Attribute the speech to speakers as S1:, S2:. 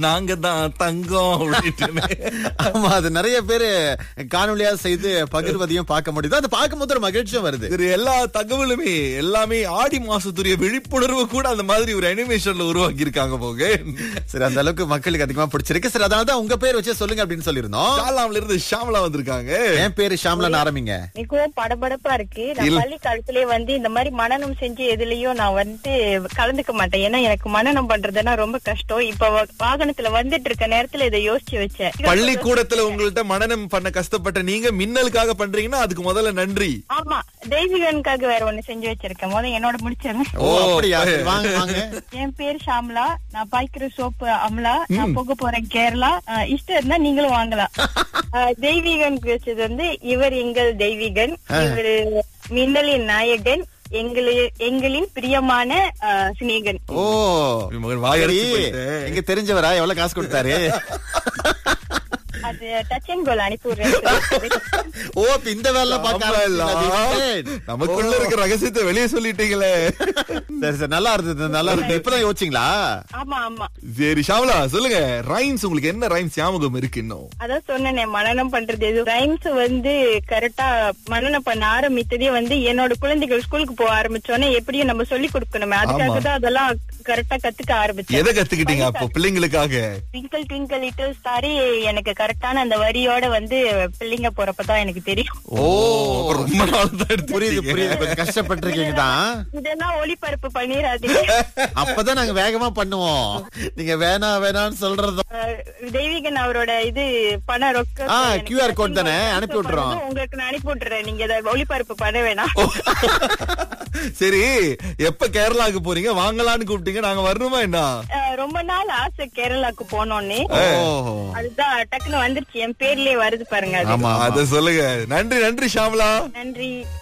S1: நாங்க தான் தங்கம் அப்படின்ட்டு
S2: ஆமா அது நிறைய பேரு காணொலியா செய்து பகிர்வதையும் பார்க்க முடியுது அது பார்க்கும்போது ஒரு மகிழ்ச்சியும் வருது
S1: இது எல்லா தகவலுமே எல்லாமே ஆடி மாசத்துடைய விழிப்புணர்வு கூட அந்த மாதிரி ஒரு அனிமேஷன்ல உருவாக்கி இருக்காங்க போக
S2: சரி அந்த அளவுக்கு மக்களுக்கு அதிகமா பிடிச்சிருக்கு சரி அதனால தான் உங்க பேர் வச்சு சொல்லுங்க அப்படின்னு சொல்லியிருந்தோம்
S1: ஷாலாம்ல இருந்து ஷாமலா வந்திருக்காங்க
S2: என் பேரு ஷாம்லன் ஆரம்பிங்க
S3: மிகவும் படபடப்பா இருக்கு நான் பள்ளி காலத்திலே வந்து இந்த மாதிரி மனநம் செஞ்சு எதுலயும் நான் வந்து கலந்துக்க மாட்டேன் ஏன்னா எனக்கு மனநம் பண்றதுன்னா ரொம்ப கஷ்டம் இப்ப வ- வாகனத்துல வந்துட்டு இருக்க நேரத்துல இதை யோசிச்சு வச்சேன்
S1: பள்ளிக்கூடத்துல உங்கள்ட்ட மனநம் பண்ண கஷ்டப்பட்ட நீங்க மின்னலுக்காக பண்றீங்கன்னா அதுக்கு முதல்ல நன்றி
S3: ஆமா தெய்வீகனுக்காக வேற ஒண்ணு செஞ்சு வச்சிருக்கேன் முதல்ல என்னோட முடிச்சிருங்க
S2: ஓ அப்படியா சரி, வாங்க வாங்க
S3: என் பேர் ஷாம்லா நான் பாய்க்கிற சோப்பு அமலா நான் போக போறேன் கேரளா அஹ் இஷ்டம் இருந்தா நீங்களும் வாங்கலாம் அஹ் தெய்வீகனுக்கு வச்சது வந்து இவர் எங்கள் தெய்வீகன் இவர் மின்னலின் நாயகன் எங்களி எங்களின் பிரியமான அஹ், சிநேகன்
S2: ஓ
S1: மகன் வாயடிச்சு
S2: சரி,
S1: போயிட்டேன்.
S2: எங்க தெரிஞ்சவரா எவ்வளவு காசு கொடுத்தாரு
S3: அது டச் அண்ட் கோல் அனுப்பி விடுறேன்
S2: ஓ இப்ப இந்த வேலை பார்க்க
S1: ஆமால்ல.
S2: ஆரம்பிச்சிட்டீங்களா?
S1: நமக்குள்ள இருக்க ரகசியத்தை வெளியே சொல்லிட்டீங்களே
S2: சரி சரி நல்லா இருந்தது நல்லா இருந்தது இப்பதான் யோசிச்சீங்களா
S3: ஆமா ஆமா
S1: சரி ஷாமலா சொல்லுங்க ரைம்ஸ் உங்களுக்கு என்ன ரைம்ஸ் ஞாபகம் இருக்கு இன்னும்
S3: அதான் சொன்னேனே மனனம் பண்றது எது ரைம்ஸ் வந்து கரெக்டா மனனம் பண்ண ஆரம்பித்ததே வந்து என்னோட குழந்தைகள் ஸ்கூலுக்கு போக ஆரம்பிச்சோன்னே எப்படியும் நம்ம சொல்லி கொடுக்கணுமே அதுக்காக தான் அதெல்லாம் கரெக்டா கத்துக்க ஆரம்பிச்சேன்
S1: எதை கத்துக்கிட்டீங்க அப்போ பிள்ளைங்களுக்காக
S3: ட்விங்கிள் ட்விங்கிள் லிட்டில் ஸ்டாரி எனக்கு கரெக்டான அந்த வரியோட வந்து பிள்ளைங்க போறப்பதான் எனக்கு தெரியும்
S1: ஓ அப்ப ரொம்ப நாள் தான் எடுத்து
S2: புரியுது புரியுது கொஞ்சம் கஷ்டப்பட்டிருக்கீங்க தான்
S3: இதெல்லாம் ஒளிபரப்பு பண்ணிடாதீங்க
S2: அப்பதான் நாங்க வேகமா பண்ணுவோம் நீங்க வேணாம் வேணாம்னு சொல்றதும்
S3: அஹ் தெய்வீகன் அவரோட இது பண ரொக்க
S2: ஆ,
S3: எனக்கு
S2: QR code
S3: பத்தி
S2: தானே?
S3: நான்
S2: அனுப்பி விட்டுறோம்.
S3: உங்களுக்கு நான் அனுப்பி விட்டுறேன் நீங்க இதை ஒளிபரப்பு பண்ண வேணாம்
S1: சரி எப்ப கேரளாக்கு போறீங்க வாங்கலான்னு கூப்பிட்டீங்க நாங்க வரணுமா என்ன
S3: அஹ் ரொம்ப நாள் ஆசை கேரளாக்கு போனோன்னு
S2: ஓ
S3: அதுதான் டக்குன்னு வந்துருச்சு என் பேர்லயே வருது பாருங்க அது
S2: ஆமா ஆமா.
S1: அத சொல்லுங்க நன்றி நன்றி ஷாமலா
S3: நன்றி